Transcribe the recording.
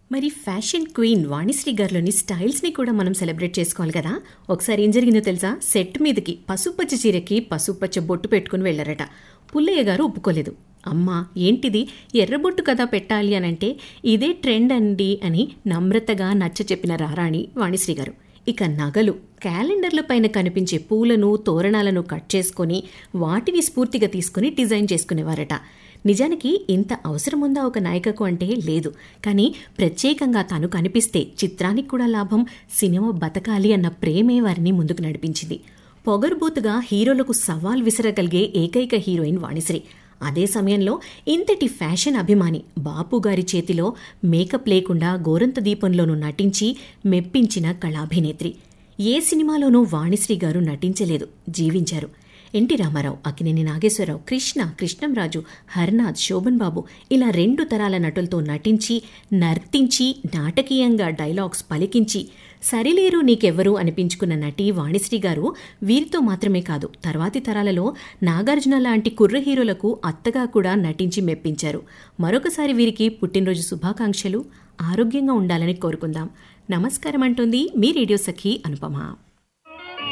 మరి fashion queen Vanisri గారిలోని స్టైల్స్ని కూడా మనం సెలబ్రేట్ చేసుకోవాలి కదా ఒకసారి ఏం జరిగిందో తెలుసా సెట్ మీదకి పసుపచ్చ చీరకి పసుపచ్చ బొట్టు పెట్టుకుని వెళ్ళారట పుల్లయ్య గారు ఒప్పుకోలేదు అమ్మా ఏంటిది ఎర్రబొట్టు కదా పెట్టాలి అని అంటే ఇదే ట్రెండ్ అండి అని నమ్రతగా నచ్చ చెప్పిన రారాణి వాణిశ్రీ గారు ఇక నగలు క్యాలెండర్ల పైన కనిపించే పూలను తోరణాలను కట్ చేసుకొని వాటిని స్ఫూర్తిగా తీసుకుని డిజైన్ చేసుకునేవారట నిజానికి ఇంత అవసరముందా ఒక నాయికకు అంటే లేదు కానీ ప్రత్యేకంగా తను కనిపిస్తే చిత్రానికి కూడా లాభం సినిమా బతకాలి అన్న ప్రేమే వారిని ముందుకు నడిపించింది పొగరుబోతుగా హీరోలకు సవాల్ విసరగలిగే ఏకైక హీరోయిన్ వాణిశ్రీ అదే సమయంలో ఇంతటి ఫ్యాషన్ అభిమాని బాపు గారి చేతిలో మేకప్ లేకుండా గోరంత దీపంలోనూ నటించి మెప్పించిన కళాభినేత్రి ఏ సినిమాలోనూ వాణిశ్రీ గారు నటించలేదు జీవించారు ఎన్టీ రామారావు అక్కినేని నాగేశ్వరరావు కృష్ణ కృష్ణంరాజు హర్నాథ్ శోభన్ బాబు ఇలా రెండు తరాల నటులతో నటించి నర్తించి నాటకీయంగా డైలాగ్స్ పలికించి సరిలేరు నీకెవ్వరు అనిపించుకున్న నటి వాణిశ్రీ గారు వీరితో మాత్రమే కాదు తర్వాతి తరాలలో నాగార్జున లాంటి కుర్ర హీరోలకు అత్తగా కూడా నటించి మెప్పించారు మరొకసారి వీరికి పుట్టినరోజు శుభాకాంక్షలు ఆరోగ్యంగా ఉండాలని కోరుకుందాం నమస్కారం అంటుంది మీ రేడియో సఖి అనుపమ